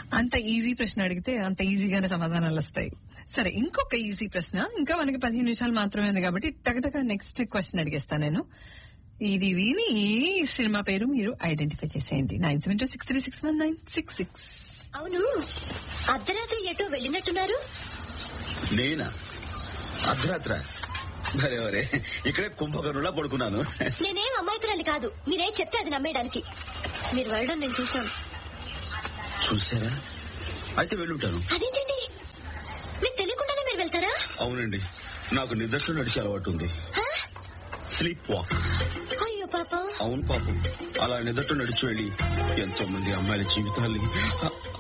అంత ఈజీ ప్రశ్న అడిగితే అంత ఈజీగానే సమాధానాలు వస్తాయి సరే ఇంకొక ఈజీ ప్రశ్న ఇంకా మనకి పదిహేను నిమిషాలు మాత్రమే ఉంది కాబట్టి టకటక నెక్స్ట్ క్వశ్చన్ అడిగేస్తాను నేను ఇది విని ఈ సినిమా పేరు మీరు ఐడెంటిఫై చేసేయండి nine seven two six three six one nine six six అవును అర్ధరాత్రి ఎటో వెళ్ళినట్టున్నారు నేనా అర్ధరాత్ర మరే మరే ఇక్కడే కుంభకర్ణులా పడుకున్నాను నేనేం అమాయకురాలి కాదు మీరేం చెప్తే అది నమ్మేయడానికి మీరు వెళ్ళడం నేను చూశాను చూసారా అయితే వెళ్ళుంటాను అదేంటండి మీకు తెలియకుండానే మీరు వెళ్తారా అవునండి నాకు నిదర్శనం నడిచే అలవాటు ఉంది హా? స్లీప్ వాక్ అయ్యో పాపం అవును పాపం అలా నిదట్టు నడిచి వెళ్ళి ఎంతో మంది అమ్మాయిల జీవితాల్ని అ-